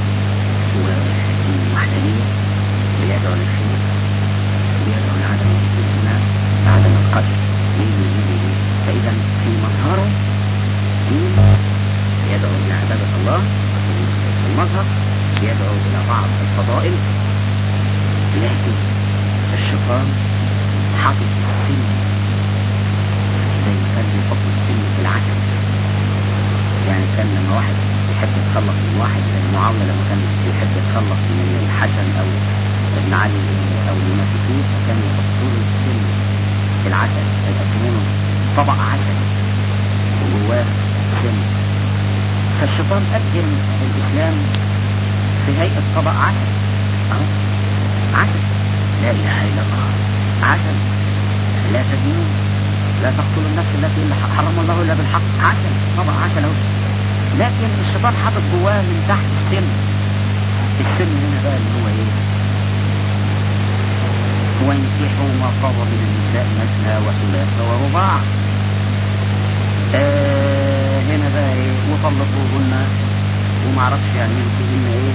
والوحدانية بيدعو للخير بيدعو لعدم الزنا عدم القتل يجي يجي فإذا في مظهره دين يدعو إلى عبادة الله في المظهر يدعو إلى بعض الفضائل لكن الشيطان حاطط السن زي ما كان بيحط السن في العسل يعني كان لما واحد يحب يتخلص من واحد زي معاوية لما كان يحب يتخلص من الحسن أو ابن علي أو المنافقين فكان يحطوا له السن في العسل يقسمونه طبق عسل وجواه سن فالشيطان قدم الإسلام في هيئة طبق عسل أهو عسل لا إله إلا الله عسل لا تزنون لا تقتلوا النفس التي حرم الله إلا بالحق عسل طبق عسل أهو لكن الشيطان حاطط جواه من تحت السم السم هنا بقى اللي هو ايه وانكحوا ما طاب من النساء مثنى وثلاث ورباع آه هنا بقى ايه وطلقوهن ومعرفش يعني فيهن ايه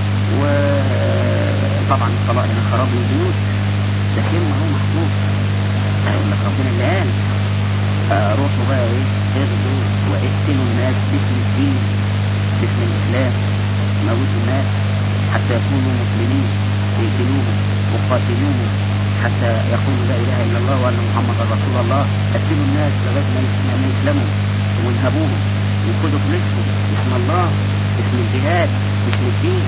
وطبعا الطلاق هنا خراب البيوت لكن ما هو محفوظ هيقول لك ربنا اللي قال آه روحوا بقى ايه اغدوا واقتلوا الناس باسم الدين باسم الاسلام موتوا الناس حتى يكونوا مسلمين اقتلوهم وقاتلوهم حتى يقولوا لا اله الا الله وان محمدا رسول الله قتلوا الناس لغايه ما يسلموا وانهبوهم وخدوا فلوسهم باسم الله اسم الجهاد اسم الدين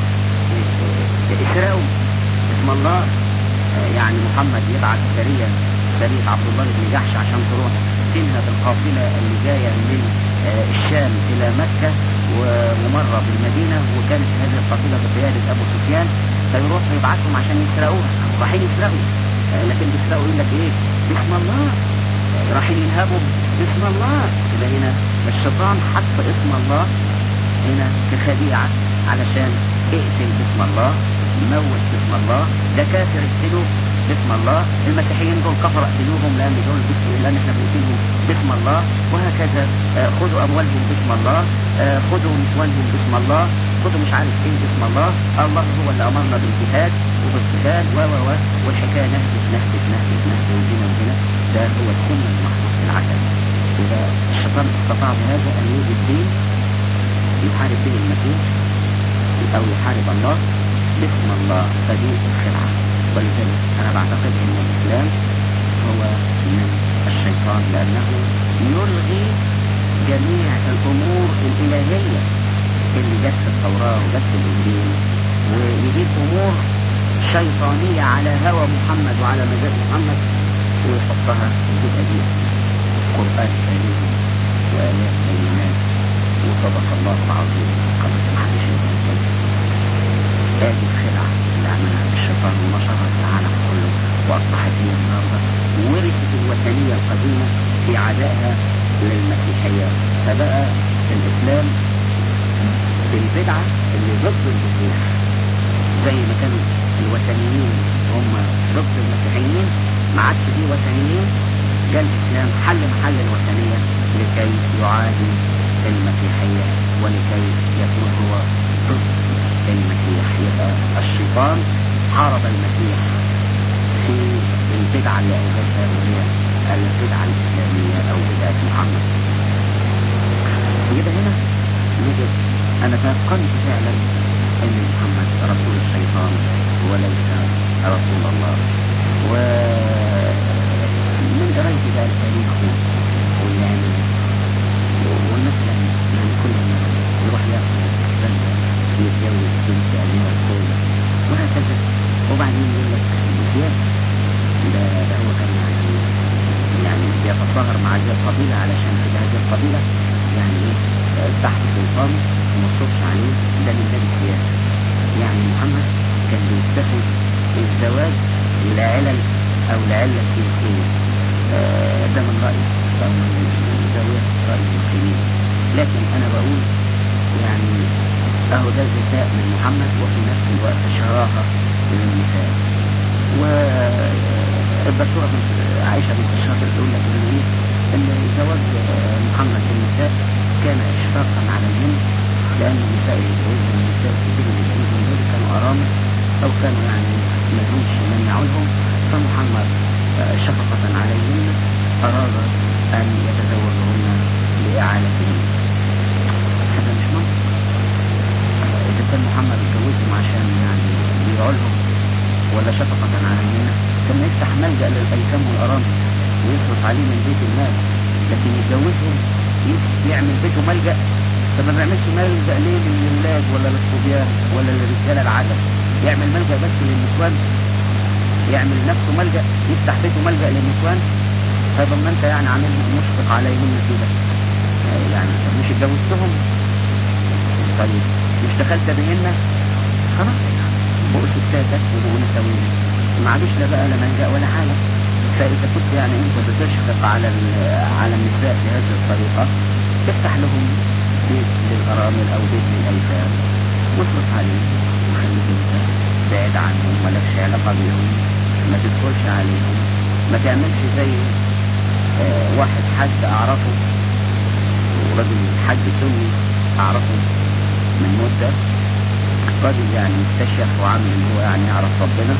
اسرقوا اسم الله يعني محمد يبعث سريا سرية عبد الله بن جحش عشان تروح تنهب القافلة اللي جاية من الشام إلى مكة وممرة بالمدينة وكانت هذه القافلة بقيادة أبو سفيان فيروحوا يبعثهم عشان يسرقوها رايحين يسرقوا لكن بيسرقوا يقول لك إيه بسم الله رايحين ينهبوا بسم الله يبقى هنا الشيطان حط اسم الله هنا كخديعة علشان اقتل باسم الله موت باسم الله ده كافر اقتله باسم الله المسيحيين دول كفر اقتلوهم لان دول باسم لان احنا بنقتلهم باسم الله وهكذا آه خذوا اموالهم باسم الله آه خذوا نسوانهم باسم الله خذوا مش عارف ايه باسم الله الله هو اللي امرنا بالجهاد وبالجهاد و و و والحكايه نهبط نهبط نهبط نهبط وهنا وهنا ده هو السم المحطوط في العسل اذا الشيطان استطاع بهذا ان يوجد دين يحارب به المسيح او يحارب الله باسم الله فدي الخدعه ولذلك انا بعتقد ان الاسلام هو من الشيطان لانه يلغي جميع الامور الالهيه اللي جت في التوراه وجت في الانجيل ويجيب امور شيطانيه على هوى محمد وعلى مزاج محمد ويحطها وتبقى دي قران كريم وايات بينات وصدق الله العظيم قد محدش يقول هذه الخدعه اللي عملها الشيطان ونشرها في العالم كله واصبحت هي النهارده ورثت الوثنيه القديمه في عدائها للمسيحيه فبقى الاسلام البدعه اللي ضد المسيح زي ما كانوا الوثنيين هم ضد المسيحيين ما عادش فيه وثنيين جاء الاسلام حل محل الوثنيه لكي يعادي المسيحيه ولكي يكون هو ضد المسيح يبقى الشيطان حارب المسيح في البدعة اللي أوجدها وهي البدعة الإسلامية أو بدعة محمد يبقى هنا نجد أنا تيقنت فعلا أن محمد رسول الشيطان وليس رسول الله ومن قرايتي بقى تاريخه ويعني ومثلا يعني كل ما يروح ياخد بلده يتجوز بنت أمير الكون وهكذا وبعدين يقول لك بسياسة ده, ده هو كان يعني يعني بيتظاهر مع هذه القبيلة علشان كده هذه القبيلة يعني ايه تحت سلطانه وما تصبش عليه ده من باب السياسة يعني محمد كان بيتخذ الزواج لعلل أو لعلة سياسية آه ده من رأيي أو من زاوية رأي المسلمين لكن أنا بقول يعني أهو ده الذكاء من محمد وفي نفس الوقت شراهة للنساء والدكتورة عائشة بنت الشاطر تقول لك إن إيه إن زواج محمد بالنساء كان إشفاقا على الجن لأن النساء يتجوزهم النساء كتير اللي يتجوزهم دول كانوا أرامل أو كانوا يعني ما لهمش من يعولهم فمحمد شفقة عليهن أراد أن يتزوجهن لإعالتهن هذا مش منطق إذا كان محمد اتجوزهم عشان يعني يعولهم ولا شفقة عليهن كان يفتح ملجأ للأيتام والأرامل ويصرف عليه من بيت المال لكن يتجوزهم يعمل بيته ملجأ طب ما بيعملش ملجأ ليه للولاد ولا للصبيان ولا للرجالة العجل يعمل ملجأ بس للنسوان يعمل نفسه ملجأ يفتح بيته ملجأ للنسوان طيب ما انت يعني عامل مشفق عليهم كده يعني مش اتجوزتهم طيب مش دخلت بهن خلاص بقوا ستاتك وبقوا نسوين ما عادش لا بقى لا ملجأ ولا حاجة فإذا كنت يعني أنت بتشفق على على النساء بهذه الطريقة افتح لهم بيت للأرامل أو بيت للأيتام واصرف عليهم وخليك أنت بعيد عنهم مالكش علاقة بيهم ما تدخلش عليهم ما تعملش زي آه واحد حد أعرفه ورجل حد سني أعرفه من مدة راجل يعني مستشيخ وعامل ان هو يعني يعرف ربنا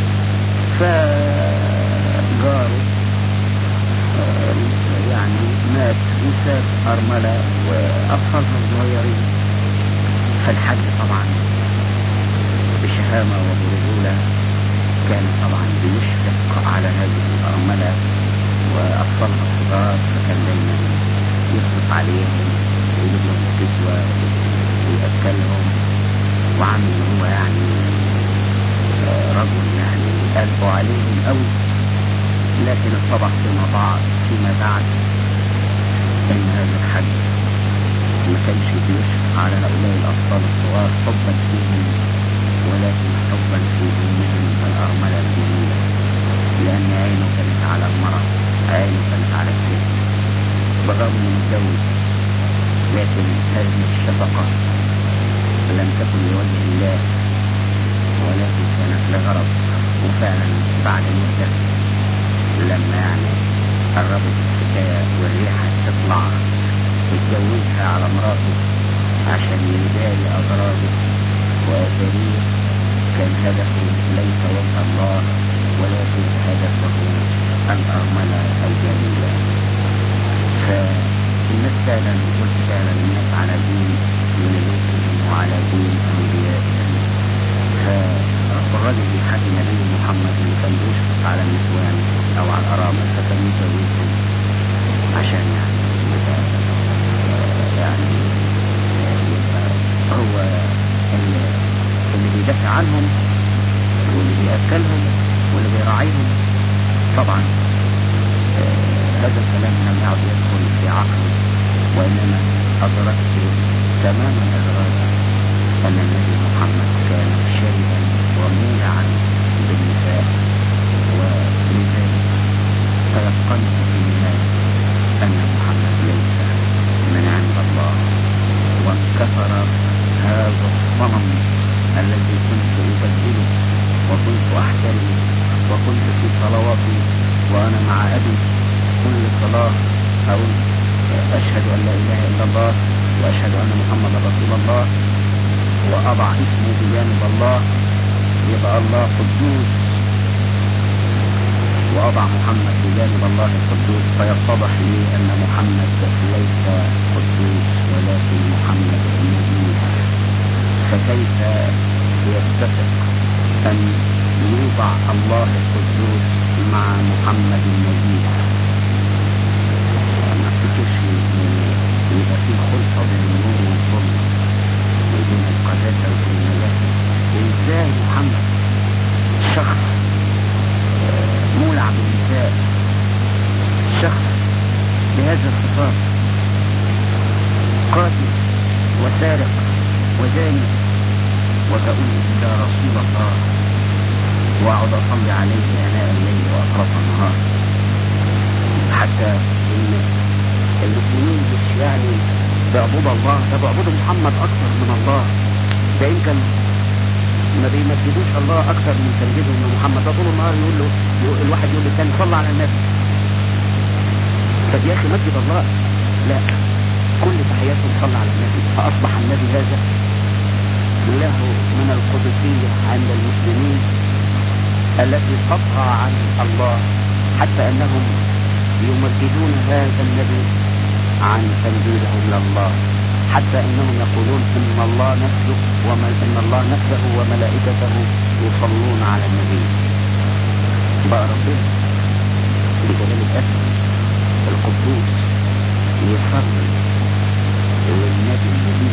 فجاره يعني مات وساب أرملة وأطفالها صغيرين فالحج طبعا بشهامة وبرجولة كان طبعا بيشفق على هذه الأرملة وأطفالها الصغار فكان دايما يصرف عليهم ويجيب لهم كسوة ويأكلهم وعامل إن هو يعني آه، رجل يعني قلبه عليهم قوي لكن اتضح فيما بعد فيما بعد ان هذا الحج ما كانش بيشفق على هؤلاء الاطفال الصغار حبا فيهم ولكن حبا في امهم الارمله الجميله لان عينه كانت على المرأة عينه كانت على الست بالرغم من متجوز لكن هذه الشفقه لم تكن لوجه الله ولكن كانت لغرض وفعلا بعد مده لما يعني قربت الحكاية والريحة تطلع اتجوزها على مراته عشان يداري أغراضه وأثاريه كان هدفه ليس وجه الله ولكن هدفه الأرملة الجميلة فالناس فعلا قلت فعلا الناس على دين ملوكهم وعلى دين أنبيائهم فالراجل بيحكي نبي محمد اللي كان بيشفق على النسوان او على الارامل فكان يجوزهم عشان يعني يبقى يعني يبقى هو اللي, اللي بيدافع عنهم واللي بيأكلهم واللي بيراعيهم طبعا آه، هذا الكلام لم يعد يدخل في عقلي وانما ادركت تماما ادراك ان النبي محمد كان شيئا ومولعا بالنساء ولذلك تيقنت في النهاية أن محمد ليس من عند الله وانكسر هذا الصنم الذي كنت أبدله وكنت أحترمه وكنت في صلواتي وأنا مع أبي كل صلاة أقول أشهد أن لا إله إلا الله وأشهد أن محمد رسول الله وأضع اسمه بجانب الله يبقى الله قدوس وأضع محمد بجانب الله القدوس فيتضح لي أن محمد ليس قدوس ولكن محمد نبي فكيف يتفق أن يوضع الله القدوس مع محمد النبي ما افتكرش ان يبقى في خلطة بين النور والظلم وبين القداسة وبين النجاسة ازاي محمد شخص مولع بالنساء شخص بهذا الصفات قاتل وسارق وزاني وتقول يا رسول الله واقعد اصلي عليه اناء الليل واطراف النهار حتى ان المسلمين مش يعني بيعبدوا الله ده بيعبدوا محمد اكثر من الله ده يمكن ما بيمجدوش الله اكثر من تمجيدهم لمحمد ده طول النهار يقول له يقول الواحد يقول للثاني صلى على النبي طب يا اخي مجد الله لا كل تحياتهم صلى على النبي فاصبح النبي هذا له من القدسية عند المسلمين التي تطغى عن الله حتى انهم يمجدون هذا النبي عن تمجيدهم لله حتى انهم يقولون ان الله نفسه وما ان الله نفسه وملائكته يصلون على النبي بقى ربنا بجلال الاسد القدوس يصلي للنبي النبي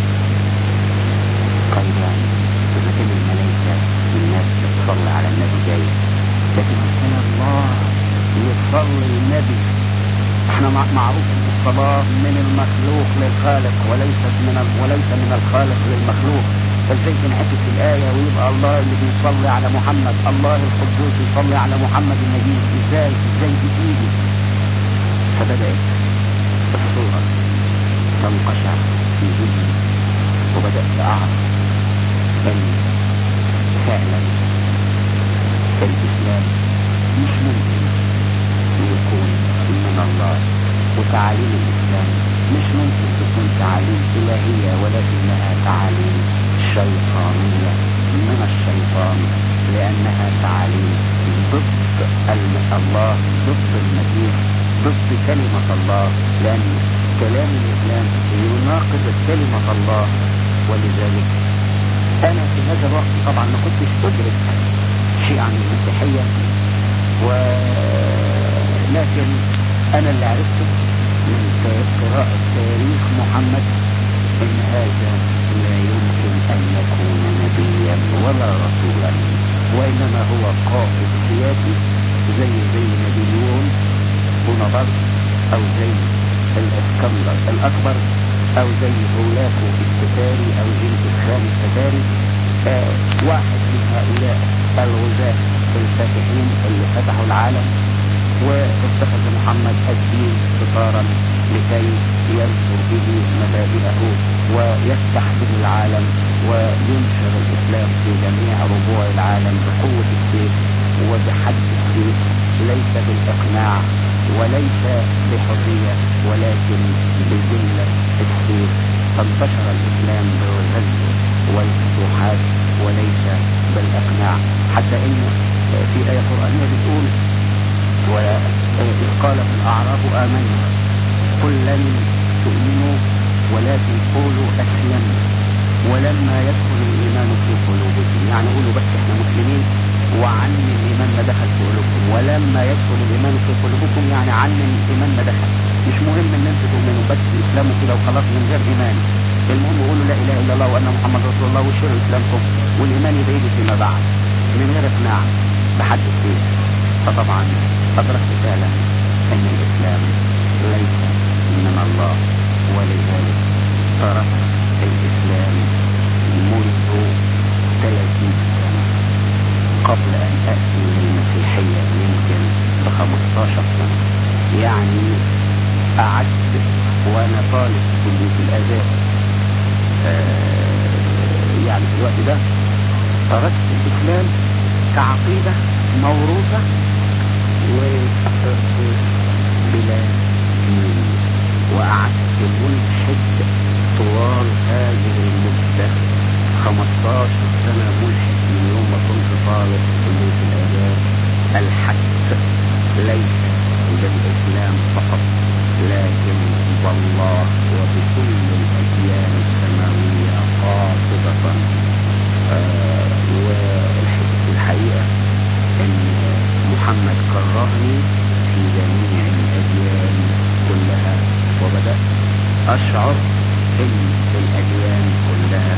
قال يعني اذا كان الملائكه الناس بتصلي على النبي جاي لكن كان الله يصلي النبي احنا معروف ان الصلاة من المخلوق للخالق وليست من وليس من الخالق للمخلوق فازاي تنعكس الآية ويبقى الله اللي بيصلي على محمد الله القدوس يصلي على محمد النبي ازاي ازاي بتيجي فبدأت الصورة تنقشع في ذهني وبدأت أعرف أن فعلا الإسلام مش ممكن يكون من الله وتعاليم الإسلام مش ممكن تكون تعاليم إلهية ولكنها تعاليم شيطانية من الشيطان لأنها تعاليم ضد الله ضد المسيح ضد كلمة الله لأن كلام الإسلام يناقض كلمة الله ولذلك أنا في هذا الوقت طبعا ما كنتش أدرك شيء عن المسيحية و لكن انا اللي عرفته من قراءة تاريخ محمد ان هذا لا يمكن أن يكون نبيا ولا رسولا وإنما هو قائد سياسي زي زي نابليون بونابرت أو زي الإسكندر الأكبر أو زي هولاكو التتاري أو جنكيز خان التتاري آه واحد من هؤلاء الغزاة الفاتحين اللي فتحوا العالم واتخذ محمد الدين ستارا لكي ينشر به مبادئه ويفتح به العالم وينشر الإسلام في جميع ربوع العالم بقوة السيف وبحد السيف ليس بالإقناع وليس بحرية ولكن بذلة السيف فانتشر الإسلام بالغزو والفتوحات وليس بالإقناع حتى إن في آية قرآنية بتقول وإذ قالت الأعراب آمنا قل لن تؤمنوا ولكن قولوا أسلمنا ولما يدخل الإيمان في قلوبكم يعني قولوا بس احنا مسلمين وعن الإيمان ما دخل في قلوبكم ولما يدخل الإيمان في قلوبكم يعني عن الإيمان ما دخل مش مهم ان انتوا تؤمنوا بس اسلاموا كده وخلاص من غير إيمان المهم قولوا لا إله إلا الله وأن محمد رسول الله وشروا إسلامكم والإيمان يبعد فيما بعد من غير إقناع بحد السيف فطبعا أدركت فعلا أن الإسلام ليس من الله ولذلك ترك الإسلام منذ 30 سنة قبل أن أتي للمسيحية يمكن ب 15 سنة يعني قعدت وأنا طالب في كلية الآداب آه يعني في الوقت ده تركت الإسلام كعقيدة موروثة وسافرت بلاد دين وقعدت ملحد طوال هذه المدة 15 سنة ملحد من يوم ما كنت طالب في كلية الآداب الحث ليس بالإسلام فقط لكن بالله وبكل الأديان السماوية قاطبة آه والحقيقة ان محمد كرهني في جميع الاديان كلها وبدأت اشعر ان الاديان كلها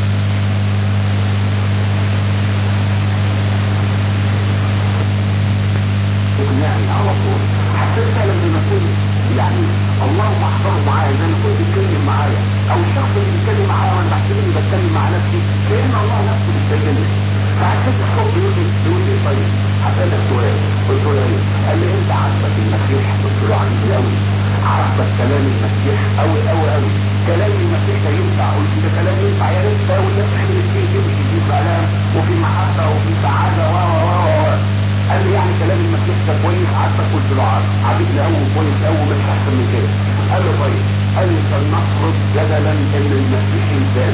اقنعني على طول حسيت فعلا لما اكون يعني الله احضره معايا زي ما كنت بيتكلم معايا او الشخص اللي بيتكلم معايا وانا بحسب اني بتكلم مع نفسي كان الله نفسه بيتكلم فحسيت الصوت بيقول لي بيقول لي طيب هسألك سؤال قلت له ايه؟ قال لي انت عاجبك المسيح قلت له عاجبني قوي عاجبك كلام المسيح قوي قوي قوي كلام المسيح ده ينفع قلت ده كلام ينفع يا ريت ده والناس حملت فيه تمشي في سلام وفي محبه وفي سعاده و و و قال لي يعني كلام المسيح ده كويس عاجبك قلت له عاجبني قوي كويس قوي مش احسن من كده قال له طيب قال لي فلنفرض جدلا ان المسيح انسان